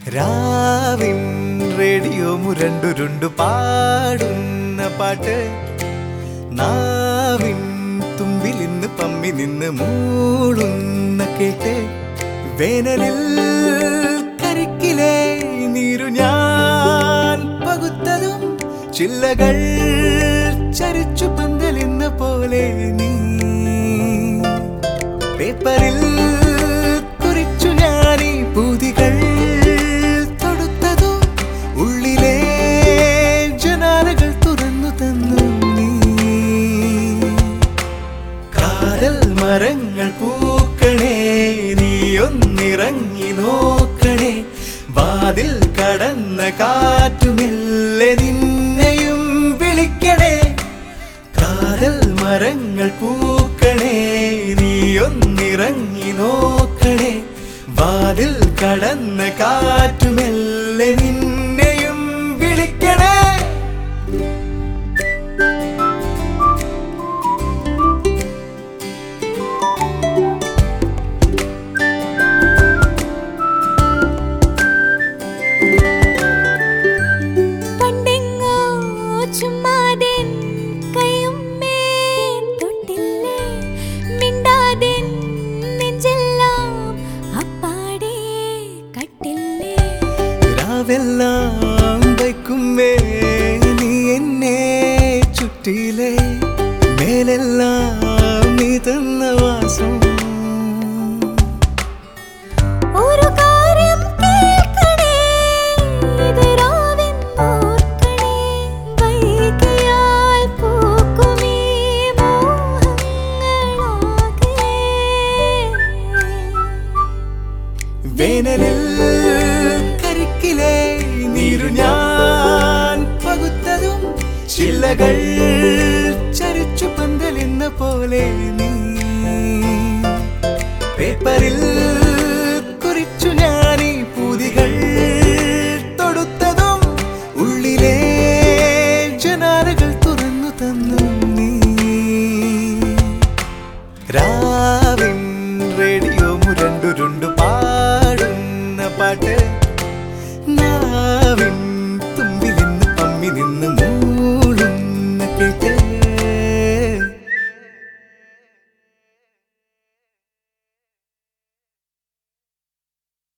രാവിൻ റേഡിയോ മുരണ്ടുരുണ്ടു പാടുന്ന പാട്ട് നാവിൻ തുമ്പിൽ ഇന്ന് പമ്മി നിന്ന് മൂളുന്ന കേട്ട് വേനലിൽ കരിക്കിലെ നീരു ഞാൻ പകുത്തതും ചില്ലകൾ ചരിച്ചു പന്തലിന്ന പോലെ നീ പേപ്പറിൽ കുറിച്ചു ഞാനീ പൂതികൾ തൊടുത്തതും ഉള്ളിലെ ജനാലകൾ തുറന്നു തന്നു നീ കാതൽ മരങ്ങൾ പൂക്കണേ നീ ഒന്നിറങ്ങി നോക്കണേ വാതിൽ കടന്ന കാറ്റുമില്ലെ നിന്നെയും വിളിക്കണേ കാതൽ മരങ്ങൾ പൂക്കണേ നീ ഒന്നിറങ്ങി നോക്കണേ വാതിൽ കടന്ന കാറ്റുമെല്ലെ നിന്നെയും വിളിക്കണേ പണ്ടെങ്ങോ ചുമ്മാതെൻ കയ്യുമ്മേ തൊട്ടില്ലേ മിണ്ടാതെൻ നെഞ്ചെല്ലാം അപ്പാടെ കട്ടില്ലേ രാവെല്ലാം വയ്ക്കുമേ നീ എന്നെ ചുറ്റിയിലെ മേലെല്ലാം നീ തന്ന വാസം ഒരു കാര്യം കേൾക്കണേ ഇത് രാവെന്നോർക്കണേ വൈകിയാൽ പൂക്കുമീ മോഹങ്ങളാകെ വേനലിൽ കരിക്കിലെ നീരു ഞാൻ പകുത്തതും ചില്ലകൾ ചരിച്ചു പന്തലിന്ന പോലെ നീ പേപ്പറിൽ